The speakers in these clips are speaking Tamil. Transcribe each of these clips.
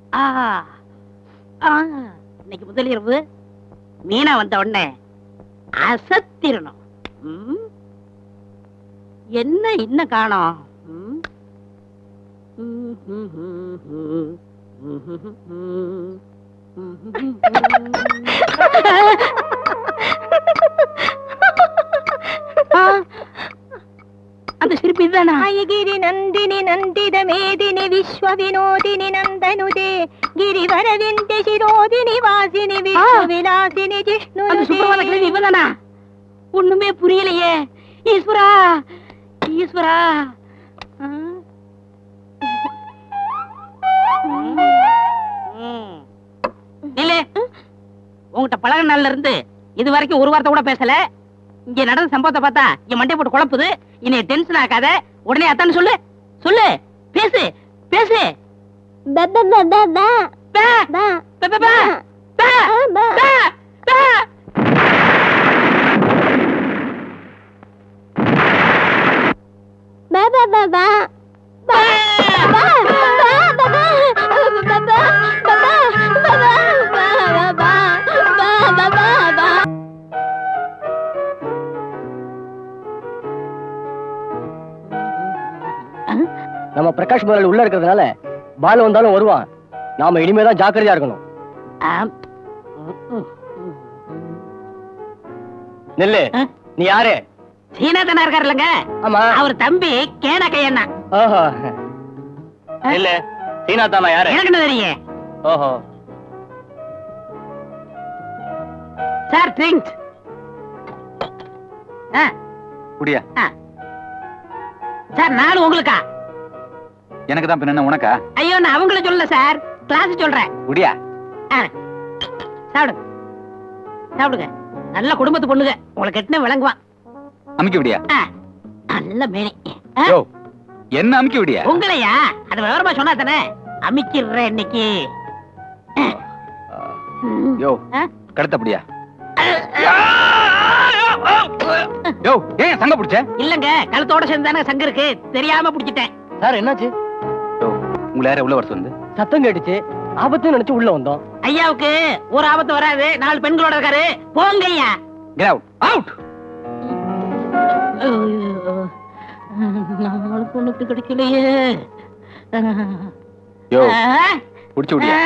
ஆ ஆ. இன்னைக்கு முதலிரவு மீனா வந்த உடனே அசத்திரணும் ம்? என்ன இன்னும் காணோம் ம்? ம், ம், ம், ம். ம், ம், ம், ம். ம், ம், ம். ஆ, அந்த சிரிப்பு இதுதானா గిరి నందిని నందిద మేదిని విశ్వ వినోదిని నందనుదే గిరివర వింత శిరోదిని వాసిని విష్ణు విలాసిని அந்த சுப்பிரமணிய జిష్ణు கிழவி இவதானா ஒண்ணுமே புரியலையே ஈஸ்வரா ஈஸ்வரா ஆ? ம். நில்லு. உன்கிட்ட பழக நாள்ல இருந்து இது வரைக்கும் ஒரு வார்த்தை கூட பேசல இங்க நடந்த சம்பவத்தை பார்த்தா என் மண்டை போட்டு குழப்புது இனி டென்ஷன் ஆக்காத உடனே அத்தான்னு சொல்லு சொல்லு பேசு பேசு பே, பே, பே, பே, பே, பே, பே, பே. நம்ம பிரகாஷ் முதலாளி உள்ள இருக்கிறதுனால பாலு வந்தாலும் வருவான் நாம இனிமேதான் ஜாக்கிரதையா இருக்கணும் ஆம். ம், ம், ம். நெல்லு ஆ? நீ யாரு சீனாதனா இருக்காருல்லங்க ஆமா அவர் தம்பி கேன கையண்ணா ஓஹோ நெல்லு சீனா தானா யாரு எனக்கு என்ன தெரியும் ஓஹோ சார் ட்ரிங்க்ஸ் குடியா சார் நாலு உங்களுக்கா எனக்கு தான் பின்ன உனக்கா ஐயோ நான் அவங்கள சொல்லல சார் கிளாஸ் சொல்றேன் குடியா ஆ. சாப்பிடுங்க சாப்பிடுங்க நல்ல குடும்பத்து பொண்ணுங்க உங்களை கெட்டின விளங்குவான் அமுக்கி விடியா ஆ. நல்ல மேனி ஆ? யோ என்ன அமுக்கி விடியா உங்களையா அது விவரமா சொன்னா தானே அமைக்கிறேன் இன்னைக்கு ம். யோ ஆ? கடத்தப்படியா யோ ஏன் சங்க பிடிச்ச இல்லங்க கழுத்தோட சேர்ந்து தானே சங்கு இருக்கு தெரியாம புடிச்சிட்டேன் சார் என்னாச்சு யோ உங்களை யார உள்ள வர வந்து சத்தம் கேட்டுச்சு ஆபத்துன்னு நினைச்சு உள்ள வந்தோம் ஐயாவுக்கு ஒரு ஆபத்து வராது நாலு பெண்களோட இருக்காரு போங்க ஐயா கெட் அவுட் அவுட் நாலு பொண்ணுக்கு கிடைக்கலையே யோ ஆ? புடிச்சு விடியா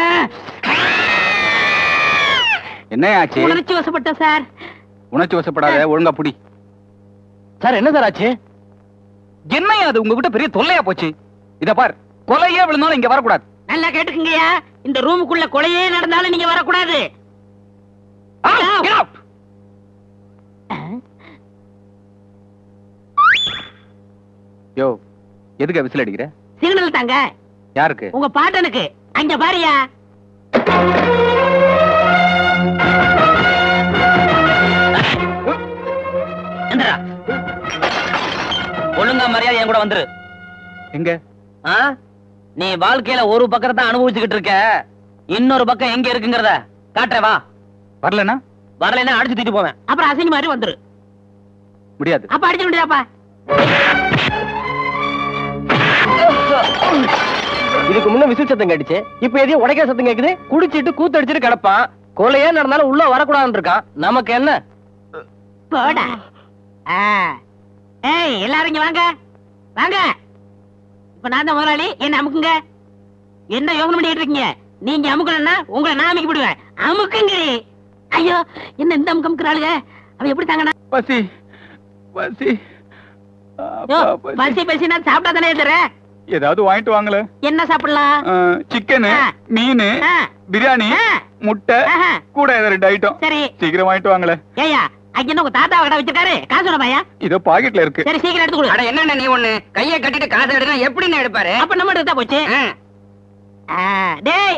என்ன ஆச்சு உணர்ச்சி வசப்பட்ட சார் உணர்ச்சி வசப்படாத ஒழுங்கா புடி சார் என்ன சார் ஆச்சு என்னையா அது உங்ககிட்ட பெரிய தொல்லையா போச்சு இத பார் கொலையே விழுந்தாலும் இங்க வரக்கூடாது நல்லா கேட்டுக்குங்கய்யா இந்த ரூமுக்குள்ள கொலையே நடந்தாலும் நீங்க வரக்கூடாது Out, get out. யோ எதுக்கு விசில் அடிக்கிற சிக்னல் தாங்க யாருக்கு உங்க பாட்டனுக்கு அங்க பாரியா எந்திரா ஒழுங்கா மரியாதை என் கூட வந்துரு எங்க ஆ? நீ வாழ்க்கையில ஒரு பக்கத்தை தான் அனுபவிச்சுக்கிட்டு இருக்க இன்னொரு பக்கம் எங்க இருக்குங்கிறத காட்டுறேன் வா வரலனா வரலைன்னா அடிச்சு தூக்கிட்டு போவேன் அப்புறம் அசிங்க மாதிரி வந்துரு முடியாது அப்ப அடிச்சு முடியாப்பா இதுக்கு முன்ன விசில் சத்தம் கேட்டுச்சு இப்ப எதையும் உடைக்கிற சத்தம் கேக்குது குடிச்சிட்டு கூத்தடிச்சிட்டு கிடப்பான் கொலையே நடந்தாலும் உள்ள வரக்கூடாதுன்னு இருக்கான் நமக்கு என்ன போடா ஆ. ஏய் எல்லாரும் இங்க வாங்க வாங்க இப்ப நான் தான் முதலாளி என்ன அமுக்குங்க என்ன யோசனை பண்ணிட்டு இருக்கீங்க நீங்க அமுக்கணும்னா உங்களை நான் அமுக்கி விடுவேன் அமுக்குங்க ஐயோ என்ன இந்த அமுக்கு அமுக்குறாளுங்க அவ எப்படி தாங்கண்ணா பசி பசி யோ, அப்பா, பசி. பசி பசி நான் சாப்பிட்டா தானே எழுதுற ஏதாவது வாங்கிட்டு வாங்கல என்ன சாப்பிடலாம் சிக்கனு ஆ. மீன் ஆ, பிரியாணி ஆ, முட்டை ஆஹா, கூட ஏதோ ரெண்டு ஐட்டம் சரி சீக்கிரம் வாங்கிட்டு வாங்கல ஏயா அங்க என்ன உங்க தாத்தா கடை வச்சிருக்காரு காசு வேணாமாயா இதோ பாக்கெட்ல இருக்கு சரி சீக்கிரம் எடுத்து கொடு என்னண்ணே நீ ஒண்ணு கைய கட்டிட்டு காசு எடுக்க எப்படின்னு எடுப்பாரு அப்ப நம்ம எடுத்தா போச்சு ஆ, டேய்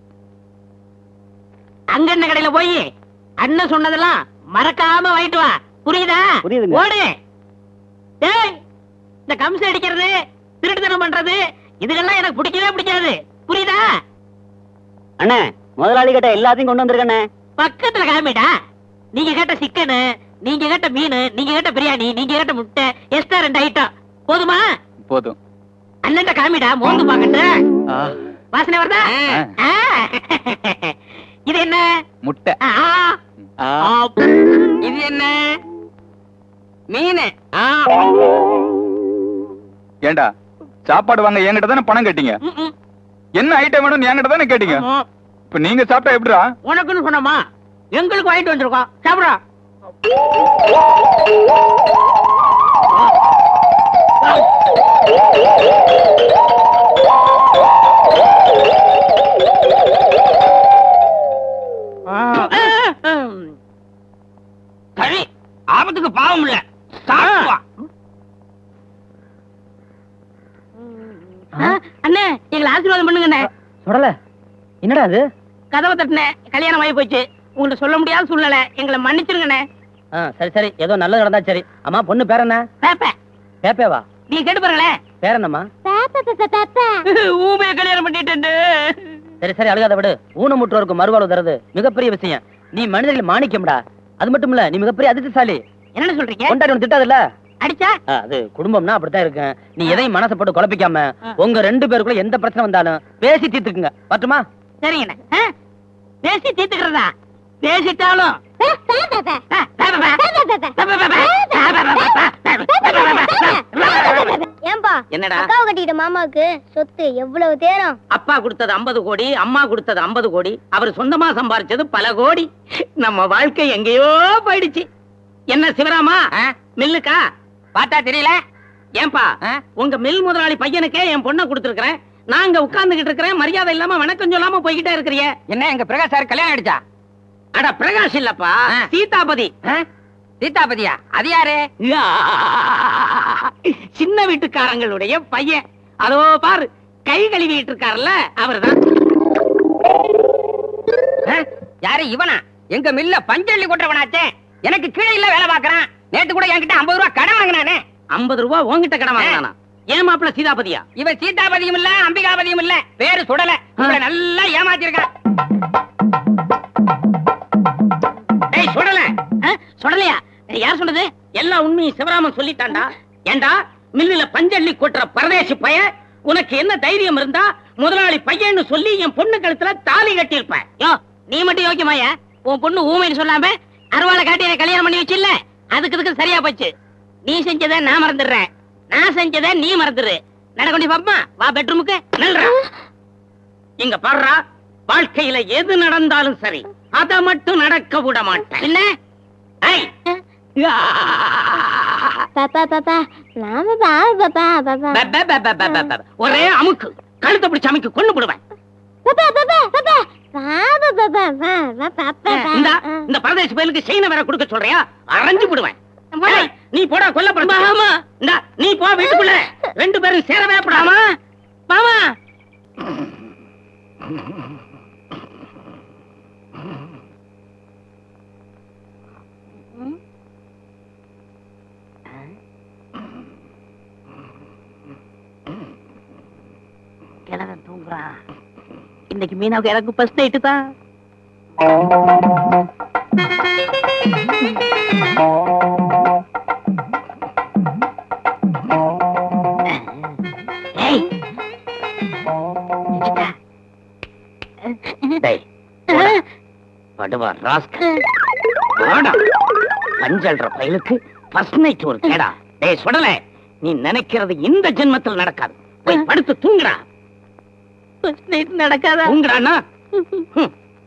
அங்க என்ன கடையில போய் அண்ணன் சொன்னதெல்லாம் மறக்காம வாங்கிட்டு வா புரியுதா புரியுதுங்க. ஓடு டேய் இந்த கம்சம் அடிக்கிறது திருட்டுத்தனம் பண்றது இதுக்கெல்லாம் எனக்கு பிடிக்கவே பிடிக்காது புரியுதா அண்ணே முதலாளி கிட்ட எல்லாத்தையும் கொண்டு வந்திருக்கண்ணே பக்கத்துல காமிடா நீங்க கேட்ட சிக்கனு நீங்க கேட்ட மீன் நீங்க கேட்ட பிரியாணி நீங்க கேட்ட முட்டை எக்ஸ்ட்ரா ரெண்டு ஐட்டம் போதுமா போதும் அண்ணன்ட்ட காமிடா மோந்து பாக்கட்டு ஆ, வாசனை வருதா ஆ. ஆ? இது என்ன முட்டை ஆ, ஆ. ஆ, இது என்ன மீன் ஆ, ஏண்டா சாப்பாடு வாங்க என்கிட்ட தானே பணம் கேட்டீங்க ம், ம். என்ன ஐட்டம் வேணும்னு என்கிட்ட தானே கேட்டீங்க ஆமா. இப்ப நீங்க சாப்பிட்டா எப்படிடா உனக்குன்னு சொன்னோமா எங்களுக்கு வாங்கிட்டு வந்திருக்கோம் சாப்பிடா சரி ஆபத்துக்கு பாவம் இல்ல சாப்பிடுவா அண்ணே எங்களை ஆசீர்வாதம் பண்ணுங்கண்ணே சுடல என்னடா அது கதவை தட்டினேன் கல்யாணம் ஆகி போச்சு உங்கள்ட்ட சொல்ல முடியாத சூழ்நிலை எங்களை மன்னிச்சிருங்கண்ணே ஆ, சரி சரி ஏதோ நல்லது நடந்தா சரி அம்மா பொண்ணு பேர் என்ன பேப்ப பேப்பேவா நீ கேட்டு பாருங்களேன் பேர் என்னம்மா ஊமைய கல்யாணம் பண்ணிட்டு சரி சரி அழுகாத விடு ஊனமுற்றோருக்கு மறுவாழ்வு தருது மிகப்பெரிய விஷயம் நீ மனிதர்கள் மாணிக்கம்டா அது மட்டும் இல்ல நீ மிகப்பெரிய அதிர்ஷ்டசாலி என்ன சொல்றீங்க கொண்டாடி ஒன்று திட்டாதுல்ல அடிச்சா ஆ, அது குடும்பம்னா அப்படித்தான் இருக்கும் நீ எதையும் மனசை போட்டு குழப்பிக்காம ஆ. உங்க ரெண்டு பேருக்குள்ள எந்த பிரச்சனை வந்தாலும் பேசி தீர்த்துக்குங்க பட்டுமா சரிங்கண்ணே ஆ? பேசி தீர்த்துக்கிறதா பேசிட்டாலும் ஆ, பே, பே, பே. பே, பே, பே. பே, பே, பே, பே. பே, பே, பே, பே, பே. ஏன்பா என்னடா அக்காவை கட்டிக்கிட்ட மாமாவுக்கு சொத்து எவ்வளவு தேரம் அப்பா கொடுத்தது 50 கோடி அம்மா கொடுத்தது 50 கோடி அவர் சொந்தமா சம்பாரிச்சது பல கோடி நம்ம வாழ்க்கை எங்கேயோ போயிடுச்சு என்ன சிவராமா மில்லுக்கா பார்த்தா தெரியல ஏன்பா உங்க மில் முதலாளி பையனுக்கே என் பொண்ணை கொடுத்துருக்கேன் நாங்க உட்கார்ந்துகிட்டு இருக்கிறேன் மரியாதை இல்லாம வணக்கம் சொல்லாம போய்கிட்டே இருக்கிறிய என்ன எங்க பிரகாஷ் சார் கல்யாணம் ஆயிடுச்சா அட பிரகாஷ் இல்லப்பா ஆ. சீதாபதி சீதாபதியா அது யாரு யா. சின்ன வீட்டுக்காரங்களுடைய பையன் அதோ பாரு கை கழுவிட்டு இருக்காருல்ல அவர்தான் ஆ? யாரு இவனா எங்க மில்ல பஞ்சள்ளி கொட்டுறவனாச்சே எனக்கு கீழே இல்ல வேலை பாக்குறான் நேத்து கூட என்கிட்ட ஐம்பது ரூபா கடன் வாங்கினானே ஐம்பது ரூபாய் உன்கிட்ட கடன் வாங்கினானா ஏன் மாப்பிள்ள சீதாபதியா இவன் சீதாபதியும் இல்ல அம்பிகாபதியும் இல்ல பேரு சுடல உங்களை நல்லா ஏமாத்திருக்கான் டேய் சுடல ஆ? சுடலையா டேய், யார் சொன்னது எல்லா உண்மையும் சிவராமன் சொல்லிட்டான்டா ஏண்டா மில்லுல பஞ்சள்ளி கொட்டுற பரதேசி பைய உனக்கு என்ன தைரியம் இருந்தா முதலாளி பையன்னு சொல்லி என் பொண்ணு கழுத்துல தாலி கட்டியிருப்ப யோ நீ மட்டும் யோக்கியமாயா உன் பொண்ணு ஊமைன்னு சொல்லாம அருவாளை காட்டி என்னை கல்யாணம் பண்ணி வச்சில்ல அதுக்கு இதுக்கு சரியா போச்சு நீ செஞ்சதை நான் மறந்துடுறேன் நான் செஞ்சதை நீ மறந்துடு நடக்கொண்டி பாப்பா வா பெட்ரூமுக்கு நல்றா இங்க பாடுறா வாழ்க்கையில எது நடந்தாலும் சரி அத மட்டும் நடக்க விட மாட்டேன் என்ன ஐய். பாப்பா பாப்பா நான் பாப்பா பாப்பா பாப்பா ப, ப, ப, ப, ப, ப, ப. ஒரே அமுக்கு கழுத்தை பிடிச்சு அமைக்கு கொண்டு போடுவேன் பாப்பா பாப்பா பாப்பா பாப்பா பாப்பா பாப்பா பாப்பா இந்த இந்த பரதேசி பயலுக்கு செயினை வேற கொடுக்க சொல்றியா அரைஞ்சு போடுவேன் ஏய், நீ போடா கொல்ல ஆமா இந்த நீ போ வீட்டுக்குள்ள ரெண்டு பேரும் சேரவே கூடாமா மாமா கிழவன் தூங்குறான் இன்னைக்கு மீனாவுக்கு எனக்கு ஃபர்ஸ்ட் நைட்டு தான் ஏய். நிஜிதா. டேய், போடா. படுவா ராஸ்கல். வாடா. பஞ்சல்ற பயலுக்கு ஃபர்ஸ்ட் நைட் ஒரு கேடா டேய் சுடல நீ நினைக்கிறது இந்த ஜென்மத்தில் நடக்காது போய் படுத்து தூங்குடா ஃபர்ஸ்ட் நைட் நடக்காதா தூங்குடானா ஹம்.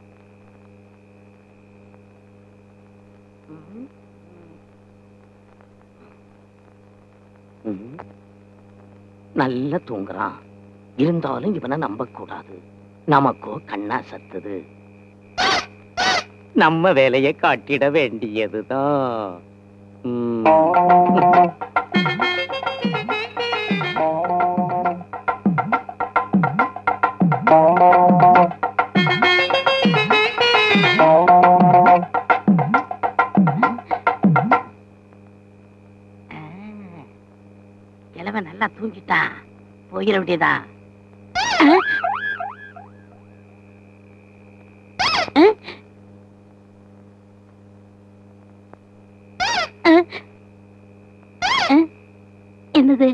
ம். நல்லா தூங்குறான் இருந்தாலும் இவனை நம்ப கூடாது நமக்கோ கண்ணா சத்துது நம்ம வேலையை காட்டிட வேண்டியதுதான் ம். கிழவன் நல்லா தூங்கிட்டான் போயிட வேண்டியதா என்னது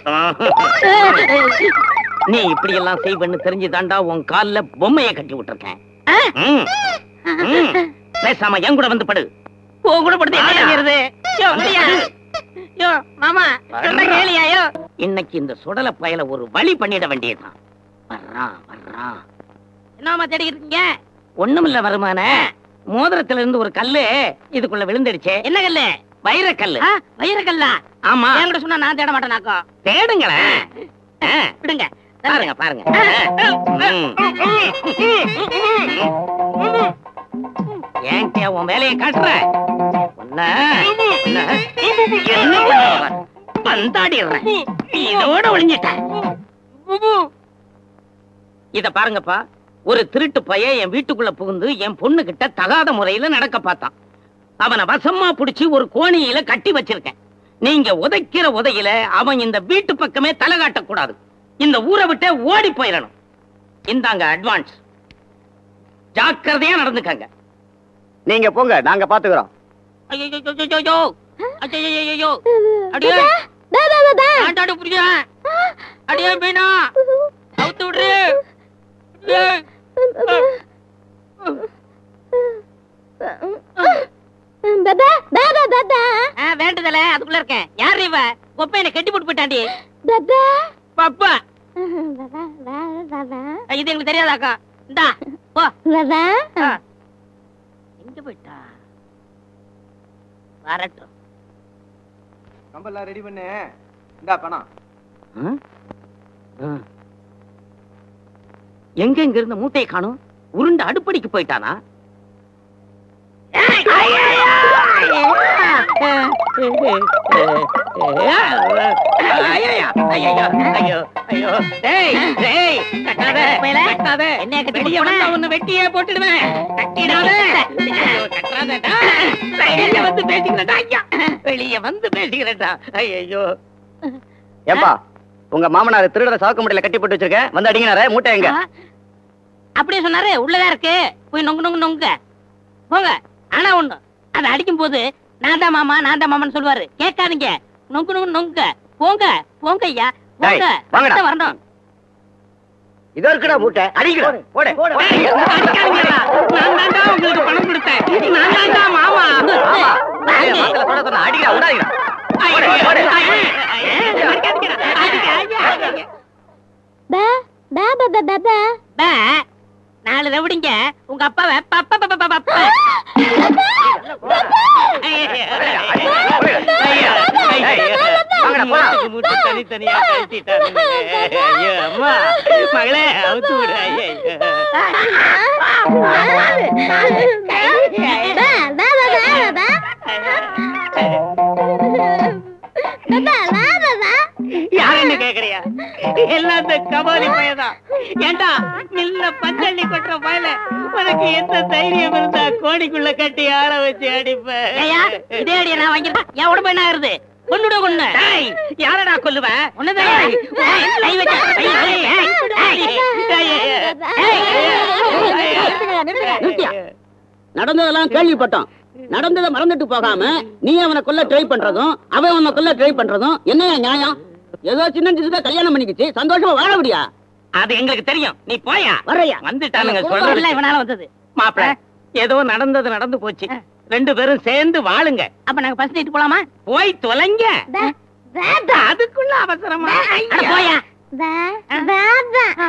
நீ இப்படி எல்லாம் செய்வன்னு தெரிஞ்சுதாண்டா உன் கால்ல பொம்மைய கட்டி விட்டுருக்கேன் ம். ம். பேசாம என் கூட வந்து படு உன் கூட படுத்து என்ன செய்யறது யோ முடியா யோ மாமா சொன்ன கேளியா யோ இன்னைக்கு இந்த சுடல பயல ஒரு வழி பண்ணிட வேண்டியதுதான் வர்றான் வர்றான் என்னமா தேடிக்கிட்டு இருக்கீங்க ஒண்ணுமில்ல வருமான மோதிரத்துல இருந்து ஒரு கல்லு இதுக்குள்ள விழுந்துடுச்சே என்ன கல்லு வைரக்கல்லு ஆ, வைரக்கல்லா ஆமா என்கிட்ட சொன்னா நான் தேட மாட்டேனாக்கோ தேடுங்களேன் ஆ, விடுங்க பாருங்க பாருங்க ம். ஏன்டா உன் வேலையை காட்டுற உன்னை, உன்னை என்ன பண்ண வர? பந்தாடிடுறேன் இதோட ஒளிஞ்சிட்டேன் இத பாருங்கப்பா ஒரு திருட்டு பையன் என் வீட்டுக்குள்ள புகுந்து என் பொண்ணு கிட்ட தகாத முறையில நடக்க பார்த்தான் அவனை வசமா புடிச்சு ஒரு கோணியில கட்டி வச்சிருக்கேன் நீங்க உதைக்கிற உதையில அவன் இந்த வீட்டு பக்கமே தலை காட்டக்கூடாது இந்த ஊரை விட்டே ஓடி போயிடணும் இந்தாங்க அட்வான்ஸ் ஜாக்கிரதையா நடந்துக்கங்க நீங்க போங்க நாங்க பாத்துக்கிறோம் ஐயோ ஐயோ அடியே தா தா தா தா ஆண்டாடு புரியா அடியே மீனா அவுத்து விடுறு ஏய். தாதா தாதா தாதா ஆ, வேண்டுதல அதுக்குள்ள இருக்கேன் யார் இவ கொப்பையனை கட்டி போட்டு போயிட்டாண்டி தாதா பாப்பா தாதா தாதா இது எங்களுக்கு தெரியாதாக்கா இந்தா போ தாதா ஆ. எங்க போயிட்டா வரட்டும் கம்பெல்லாம் ரெடி பண்ணு இந்தா பணம் ம்? ம். எங்க இங்க இருந்த மூட்டையை காணும் உருண்டு அடுப்படிக்கு போயிட்டானா ஐயையா, ஐயையோ, ஐயோ, ஐயோ. டேய், டேய், கட்டாத, கட்டாத. என்னைய கட்டி வெளிய போட்டு வந்தா உன்னை வெட்டியே போட்டுடுவேன் கட்டிடாத. ஐயோ, கட்டாத, டா. வெளிய வந்து பேசிக்கிறேன்டா, ஐயா. வெளிய வந்து பேசிக்கிறேன்டா ஐயோ ஏப்பா உங்க மாமனார் திருடர சாக்கு முடியல கட்டி போட்டு வச்சிருக்கேன் வந்து அடிங்கினாரே மூட்டை எங்க ஆ? அப்படியே சொன்னாரு உள்ளதா இருக்கு போய் நொங்கு நொங்கு நொங்க போங்க ஆனா ஒண்ணு அதை அடிக்கும் போது நான் தான் மாமா நான் தான் மாமான்னு சொல்லுவாரு கேட்காதீங்க நொங்கு நொங்கு நொங்க போங்க போங்க ஐயா போங்க டேய், வாங்கடா. அடுத்த வரணும் இதோ இருக்குடா மூட்டை அடிக்கிறோம் போடு அடிக்காதீங்கடா. நான் தான்டா உங்களுக்கு பணம் கொடுத்தேன் நான் தான்டா மாமா அடிக்கிறா விடாதீங்க ஐயோ, போடு, போடு. ஐயோ, அடிக்காதீங்கடா. அடிக்க, ஐயா, அடிக்க. பா தாதா தாதா பா பே, நாலு ரவுடிங்க உங்க அப்பாவை பப்ப பப்ப பப்ப பப்ப. ஐயோ, ஐயோ, ஐயோ. வாங்கடா, போலாம். மூட்டுக்கு மூட்டு தனித்தனியா கழட்டிட்டானுங்களே. ஐயோ, அம்மா மகளே அவுத்து விடு ஐயோ, ஐயோ. பா தாதா தாதா தாதா தாதா யாருன்னு கேக்குறியா எல்லாம் இந்த கபாலி பயதான் ஏண்டா மில்ல பஞ்சள்ளி கொட்டுற பயல உனக்கு எந்த தைரியம் இருந்தா கோடிக்குள்ள கட்டி ஆள வச்சு அடிப்ப ஐயா, இதே அடியை நான் வாங்கிருந்தா என் உடம்பு என்ன ஆகுது கொண்டுட கொண்டு டேய், யாரடா கொல்லுவ ஒண்ணுதான் ஏய், ஏய், கை வச்சு, ஏய், ஏய், ஏய், ஏய், ஏய், நிறுத்தியா? நடந்ததெல்லாம் கேள்விப்பட்டோம் நடந்ததை மறந்துட்டு போகாம நீ அவனை கொல்ல ட்ரை பண்றதும் அவன் உன்னை கொல்ல ட்ரை பண்றதும் என்னையா நியாயம் ஏதோ சின்ன சின்னதா கல்யாணம் பண்ணிக்கிச்சு சந்தோஷமா வாழ முடியா அது எங்களுக்கு தெரியும் நீ போயா வர்றையா வந்துட்டானுங்க எல்லாம் சொல்றது இவனால வந்தது மாப்பிள ஏதோ நடந்தது நடந்து போச்சு ரெண்டு பேரும் சேர்ந்து வாழுங்க அப்ப நாங்க பஸ் நைட்டு போலாமா போய் தொலைங்க தாதா அதுக்குள்ள அவசரமா அட போயா தாதா